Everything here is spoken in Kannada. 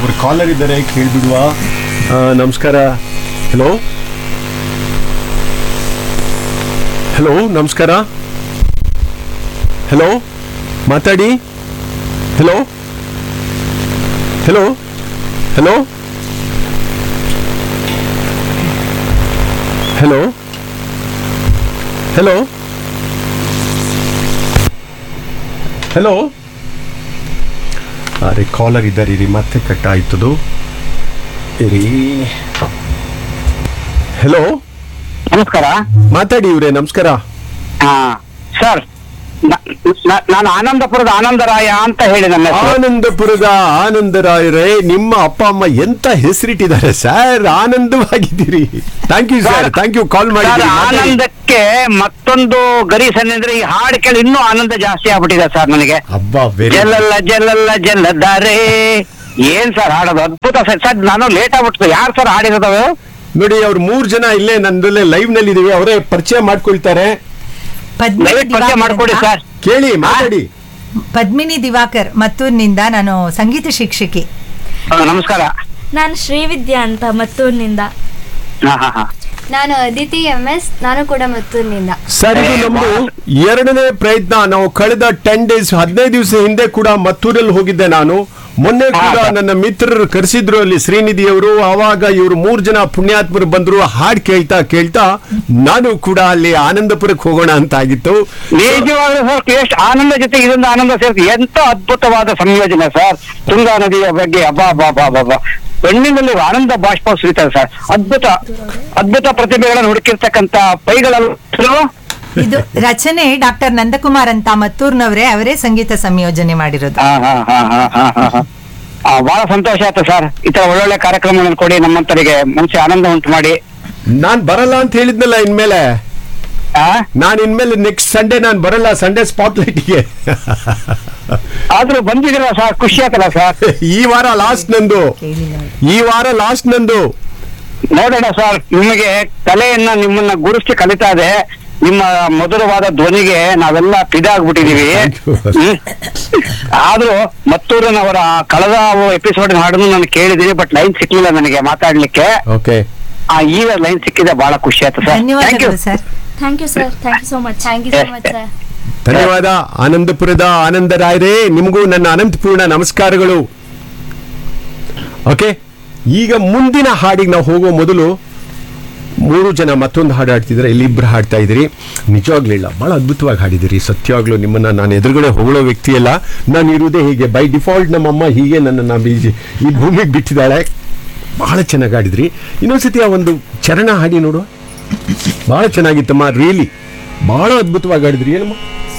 ಒಬ್ರು ಕಾಲರ್ ಇದ್ದಾರೆ ಕೇಳ್ಬಿಡುವ ಆ, ನಮಸ್ಕಾರ ಹಲೋ ಹಲೋ ನಮಸ್ಕಾರ ಹಲೋ ಮಾತಾಡಿ hello hello hello hello hello hello ಅರೆ ಕಾಲರ್ ಇದ್ದಾರೆ ಇರಿ ಮತ್ತೆ ಕಟ್ ಆಯ್ತದು ಇರಿ ಹಲೋ ನಮಸ್ಕಾರ ಮಾತಾಡಿ ಇವ್ರೆ ನಮಸ್ಕಾರ ಹಾ ಸರ್ ನಾನು ಆನಂದಪುರದ ಆನಂದರಾಯ ಅಂತ ಹೇಳಿ ನನ್ನ ಹೆಸರು ಆನಂದಪುರದ ಆನಂದರಾಯರೇ ನಿಮ್ಮ ಅಪ್ಪ ಅಮ್ಮ ಎಂತ ಹೆಸರಿಟ್ಟಿದ್ದಾರೆ ಸರ್ ಆನಂದವಾಗಿದ್ದೀರಿ thank you sir thank you call sir ಮಾಡಿ ಆನಂದಕ್ಕೆ ಮತ್ತೊಂದು ಗರಿ ಸಣ್ಣ ಅಂದ್ರೆ ಈ ಹಾಡು ಕೇಳಿ ಇನ್ನೂ ಆನಂದ ಜಾಸ್ತಿ ಆಗ್ಬಿಟ್ಟಿದೆ ಸರ್ ನನಗೆ ಹಬ್ಬ ವೆರಿ ಜಲ್ಲಲ್ಲ ಜಲ್ಲಲ್ಲ ಜಲ್ಲದ್ದಾರೆ ಏನ್ ಸರ್ ಹಾಡೋದು ಅದ್ಭುತ ಸರ್ ಸರ್ ನಾನು ಲೇಟ್ ಆಗ್ಬಿಟ್ಟು ಯಾರು ಸರ್ ಹಾಡಿರೋದು ನೋಡಿ ಅವ್ರು ಮೂರ್ ಜನ ಇಲ್ಲೇ ನಂದಲ್ಲೇ ಲೈವ್ ನಲ್ಲಿ ಇದೀವಿ ಅವರೇ ಪರಿಚಯ ಮಾಡ್ಕೊಳ್ತಾರೆ ಪದ್ಮಿನಿ ದಯವಿಟ್ಟು ಪರಿಚಯ ದಿವಾಕರ್ ಮಾಡ್ಕೊಡಿ ಅಂತ. ಸರ್ ಕೇಳಿ ಮಾತಾಡಿ ಪದ್ಮಿನಿ ದಿವಾಕರ್ ಮತ್ತೂರಿನಿಂದ ನಾನು ಸಂಗೀತ ಶಿಕ್ಷಕಿ ಹಾ, ನಮಸ್ಕಾರ ನಾನು ಶ್ರೀವಿದ್ಯಾ ಅಂತ ಮತ್ತೂರಿನಿಂದ ಹಾ ಹಾ ಹಾ ನಾನು ಅದಿತಿ ಎಂ ಎಸ್ ನಾನು ಕೂಡ ಮತ್ತೂರಿನಿಂದ ಸರ್ ಇದು ನಮ್ದು ಎರಡನೇ ಪ್ರಯತ್ನ ನಾವು ಕಳೆದ ಟೆನ್ ಡೇಸ್ ಹದಿನೈದು ದಿವಸ ಹಿಂದೆ ಕೂಡ ಮತ್ತೂರಲ್ಲಿ ಹೋಗಿದ್ದೆ ನಾನು ಮೊನ್ನೆ ಕೂಡ ಹಾ. ನನ್ನ ಮಿತ್ರರು ಕರೆಸಿದ್ರು ಅಲ್ಲಿ ಶ್ರೀನಿಧಿ ಅವರು ಆವಾಗ ಇವರು ಮೂರ್ ಜನ ಪುಣ್ಯಾತ್ಮರು ಬಂದ್ರು ಹಾಡ್ ಕೇಳ್ತಾ ಕೇಳ್ತಾ ನಾನು ಕೂಡ ಅಲ್ಲಿ ಆನಂದಪುರಕ್ಕೆ ಹೋಗೋಣ ಅಂತ ಆಗಿತ್ತು ನಿಜವಾಗ್ಲೂ ಸರ್ ಎಷ್ಟು ಆನಂದ ಜೊತೆ ಇದೊಂದು ಆನಂದ ಸೇರಿಸಿ ಎಂತ ಅದ್ಭುತವಾದ ಸಂಯೋಜನೆ ಸರ್ ತುಂಗಾ ನದಿಯ ಬಗ್ಗೆ ಅಬ್ಬಾ ಬಾ ಬಾ ಬಾ ಬಾ ಕಣ್ಣಿನಲ್ಲಿ ಆನಂದ ಬಾಷ್ಪ ಸುರಿತಾರೆ ಸರ್ ಅದ್ಭುತ ಅದ್ಭುತ ಪ್ರತಿಭೆಗಳನ್ನು ಹುಡುಕಿರ್ತಕ್ಕಂತ ಪೈಗಳು ಇದು ರಚನೆ ಡಾಕ್ಟರ್ ನಂದಕುಮಾರ್ ಅಂತ ಮತ್ತೂರ್ನವರೇ ಅವರೇ ಸಂಗೀತ ಸಂಯೋಜನೆ ಮಾಡಿರೋದು ಹಾ ಹಾ ಹಾ ಹಾ ಹಾ ಹಾ ಹಾ ಆ, ಬಹಳ ಸಂತೋಷ ಆಯ್ತು ಸರ್ ಈ ತರ ಒಳ್ಳೊಳ್ಳೆ ಕಾರ್ಯಕ್ರಮಗಳನ್ನು ಕೊಡಿ ನಮ್ಮಂತರಿಗೆ ಮನಸ್ಸು ಆನಂದ ಉಂಟು ಮಾಡಿ ನಾನ್ ಬರಲ್ಲ ಅಂತ ಹೇಳಿದ್ನಲ್ಲ ಇನ್ಮೇಲೆ ಆ ನಾನ್ ಇನ್ಮೇಲೆ ನೆಕ್ಸ್ಟ್ ಸಂಡೇ ನಾನ್ ಬರಲ್ಲ ಸಂಡೇ ಸ್ಪಾಟ್ ಲೈಟ್ಗೆ ಆದ್ರೂ ಬಂದಿದ್ದೀರ ಸರ್ ಖುಷಿ ಆಯ್ತಲ್ಲ ಸರ್ ಈ ವಾರ ಲಾಸ್ಟ್ ನಂದು ಕೇಳಿಲ್ಲ ಈ ವಾರ ಲಾಸ್ಟ್ ನಂದು ನೋಡೋಣ ಸರ್ ನಿಮಗೆ ಕಲೆಯನ್ನ ನಿಮ್ಮನ್ನ ಗುರುಸಿ ಕಲಿತಾ ಇದೆ ನಿಮ್ಮ ಮಧುರವಾದ ಧ್ವನಿಗೆ ನಾವೆಲ್ಲ ಫಿದಾಗ್ಬಿಟ್ಟಿದೀವಿ Thank you. ಹ್ಮ್. ಆದ್ರೂ ಮತ್ತೂರನವರ ಕಳೆದ ಎಪಿಸೋಡ್ ಹಾಡನ್ನು ನಾನು ಕೇಳಿದೀನಿ ಬಟ್ ಲೈನ್ ಸಿಕ್ಲಿಲ್ಲ ನನಗೆ ಮಾತಾಡ್ಲಿಕ್ಕೆ ಓಕೆ ಆ ಈಗ ಲೈನ್ ಸಿಕ್ಕಿದೆ ಬಹಳ ಖುಷಿ ಆಯ್ತು ಸರ್ ಥ್ಯಾಂಕ್ ಯು ಧನ್ಯವಾದಗಳು sir thank you sir thank you so much thank you so much sir ಧನ್ಯವಾದ ಆನಂದಪುರದ ಆನಂದರಾಯರೇ ನಿಮಗೂ ನನ್ನ ಅನಂತಪೂರ್ಣ ನಮಸ್ಕಾರಗಳು ಓಕೆ ಈಗ ಮುಂದಿನ ಹಾಡಿಗೆ ನಾವು ಹೋಗೋ ಮೊದಲು ಮೂರು ಜನ ಮತ್ತೊಂದು ಹಾಡು ಹಾಡ್ತಿದ್ರೆ ಇಲ್ಲಿ ಇಬ್ಬರು ಹಾಡ್ತಾ ಇದ್ದೀರಿ ನಿಜವಾಗ್ಲಿಲ್ಲ ಬಹಳ ಅದ್ಭುತವಾಗಿ ಹಾಡಿದಿರಿ ಸತ್ಯವಾಗ್ಲೂ ನಿಮ್ಮನ್ನ ನಾನು ಎದುರುಗಡೆ ಹೊಗಳೋ ವ್ಯಕ್ತಿ ಅಲ್ಲ ನಾನು ಇರುವುದೇ ಹೀಗೆ ಬೈ ಡಿಫಾಲ್ಟ್ ನಮ್ಮಮ್ಮ ಹೀಗೆ ನನ್ನನ್ನು ಬೀಜಿ ಈ ಭೂಮಿಗೆ ಬಿಟ್ಟಿದ್ದಾಳೆ ಬಹಳ ಚೆನ್ನಾಗಿ ಹಾಡಿದ್ರಿ ಇನ್ನೊಂದ್ಸತಿ ಆ ಒಂದು ಚರಣ ಹಾಡಿ ನೋಡು ಬಹಳ ಚೆನ್ನಾಗಿತ್ತಮ್ಮ ರಿಯಲಿ ಬಹಳ ಅದ್ಭುತವಾಗಿ ಹಾಡಿದ್ರಿ ಏನಮ್ಮ